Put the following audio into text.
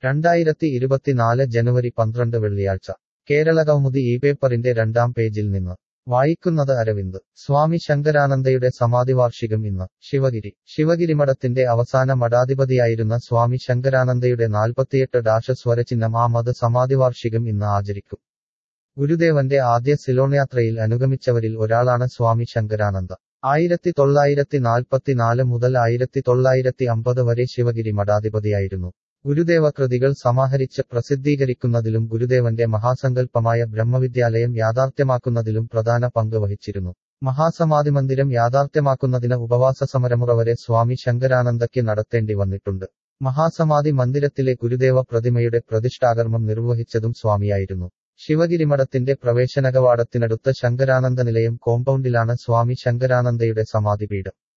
രണ്ടായിരത്തി ഇരുപത്തിനാല് ജനുവരി പന്ത്രണ്ട് വെള്ളിയാഴ്ച കേരള കൗമുദി ഈ പേപ്പറിന്റെ രണ്ടാം പേജിൽ നിന്ന് വായിക്കുന്നത് അരവിന്ദ് സ്വാമി ശങ്കരാനന്ദയുടെ സമാധിവാർഷികം ഇന്ന് ശിവഗിരി ശിവഗിരി മഠത്തിന്റെ അവസാന മഠാധിപതിയായിരുന്ന സ്വാമി ശങ്കരാനന്ദയുടെ നാൽപ്പത്തിയെട്ട് ഡാഷ സ്വരചിഹ്നം ആ മത സമാധിവാർഷികം ഇന്ന് ആചരിക്കും ഗുരുദേവന്റെ ആദ്യ സിലോൺയാത്രയിൽ അനുഗമിച്ചവരിൽ ഒരാളാണ് സ്വാമി ശങ്കരാനന്ദ ആയിരത്തി തൊള്ളായിരത്തി നാൽപ്പത്തിനാല് മുതൽ ആയിരത്തി തൊള്ളായിരത്തി അമ്പത് വരെ ശിവഗിരി മഠാധിപതിയായിരുന്നു ഗുരുദേവ കൃതികൾ സമാഹരിച്ച് പ്രസിദ്ധീകരിക്കുന്നതിലും ഗുരുദേവന്റെ മഹാസങ്കല്പമായ ബ്രഹ്മവിദ്യാലയം യാഥാർത്ഥ്യമാക്കുന്നതിലും പ്രധാന പങ്ക് വഹിച്ചിരുന്നു മഹാസമാധി മന്ദിരം യാഥാർത്ഥ്യമാക്കുന്നതിന് ഉപവാസ സമരമുറ വരെ സ്വാമി ശങ്കരാനന്ദയ്ക്ക് നടത്തേണ്ടി വന്നിട്ടുണ്ട് മഹാസമാധി മന്ദിരത്തിലെ ഗുരുദേവ പ്രതിമയുടെ പ്രതിഷ്ഠാകർമ്മം നിർവഹിച്ചതും സ്വാമിയായിരുന്നു ശിവഗിരി മഠത്തിന്റെ പ്രവേശന കവാടത്തിനടുത്ത ശങ്കരാനന്ദ നിലയം കോമ്പൗണ്ടിലാണ് സ്വാമി ശങ്കരാനന്ദയുടെ സമാധിപീഠം